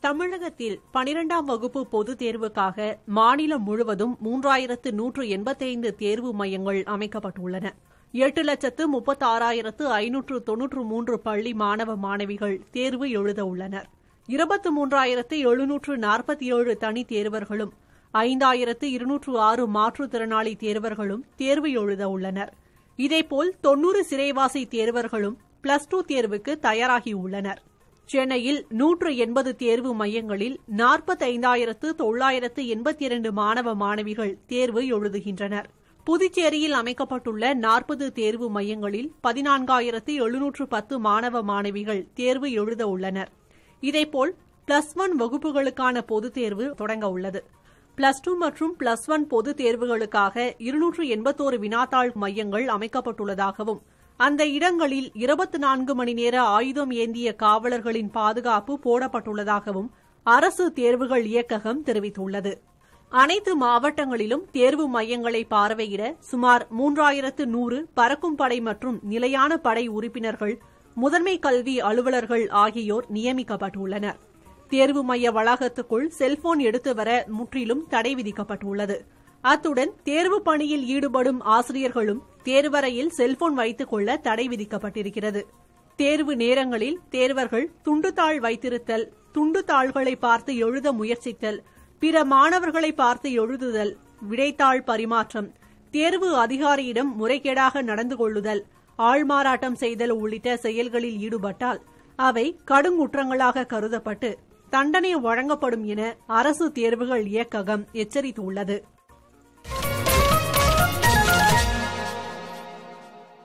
தமிழகத்தில் பனிரெண்டாம் வகுப்பு பொதுத் தேர்வுக்காக மாநிலம் முழுவதும் மூன்றாயிரத்து நூற்று எண்பத்தைந்து தேர்வு மையங்கள் அமைக்கப்பட்டுள்ளன எட்டு லட்சத்து முப்பத்தாறாயிரத்து ஐநூற்று தொன்னூற்று மூன்று பள்ளி மாணவ மாணவிகள் தேர்வு எழுத உள்ளனர் இருபத்து மூன்றாயிரத்து எழுநூற்று நாற்பத்தி ஏழு தனித் தேர்வர்களும் ஐந்தாயிரத்து இருநூற்று ஆறு மாற்றுத்திறனாளி தேர்வர்களும் தேர்வு எழுத உள்ளனர் இதேபோல் தொன்னூறு சிறைவாசி தேர்வர்களும் பிளஸ் டூ தேர்வுக்கு தயாராகியுள்ளனர் சென்னையில் நூற்று எண்பது தேர்வு மையங்களில் நாற்பத்தைந்தாயிரத்து தொள்ளாயிரத்து எண்பத்தி இரண்டு மாணவ மாணவிகள் தேர்வு எழுதுகின்றனர் புதுச்சேரியில் அமைக்கப்பட்டுள்ள நாற்பது தேர்வு மையங்களில் பதினான்காயிரத்து எழுநூற்று பத்து மாணவ மாணவிகள் தேர்வு எழுத உள்ளனர் இதேபோல் பிளஸ் ஒன் வகுப்புகளுக்கான பொதுத் தேர்வு தொடங்க உள்ளது பிளஸ் டூ மற்றும் பிளஸ் ஒன் பொதுத் தேர்வுகளுக்காக இருநூற்று எண்பத்தோரு வினாத்தாள் மையங்கள் அமைக்கப்பட்டுள்ளதாகவும் அந்த இடங்களில் இருபத்தி நான்கு மணி நேர ஆயுதம் ஏந்திய காவலர்களின் பாதுகாப்பு போடப்பட்டுள்ளதாகவும் அரசு தேர்வுகள் இயக்ககம் தெரிவித்துள்ளது அனைத்து மாவட்டங்களிலும் தேர்வு மையங்களை பார்வையிட சுமார் மூன்றாயிரத்து நூறு பறக்கும் படை மற்றும் நிலையான படை உறுப்பினர்கள் முதன்மை கல்வி அலுவலர்கள் ஆகியோர் நியமிக்கப்பட்டுள்ளனர் தேர்வு மைய வளாகத்துக்குள் செல்போன் எடுத்து வர முற்றிலும் தடை விதிக்கப்பட்டுள்ளது அத்துடன் தேர்வு பணியில் ஈடுபடும் ஆசிரியர்களும் தேர்வறையில் செல்போன் வைத்துக் கொள்ள தடை விதிக்கப்பட்டிருக்கிறது தேர்வு நேரங்களில் தேர்வர்கள் துண்டுத்தாள் வைத்திருத்தல் துண்டுத்தாள்களை பார்த்து எழுத முயற்சித்தல் பிற மாணவர்களை பார்த்து எழுதுதல் விடைத்தாள் பரிமாற்றம் தேர்வு அதிகாரியிடம் முறைகேடாக நடந்து கொள்ளுதல் ஆள்மாறாட்டம் செய்தல் உள்ளிட்ட செயல்களில் ஈடுபட்டால் அவை கடுங்குற்றங்களாக கருதப்பட்டு தண்டனை வழங்கப்படும் என அரசு தேர்வுகள் இயக்ககம் எச்சரித்துள்ளது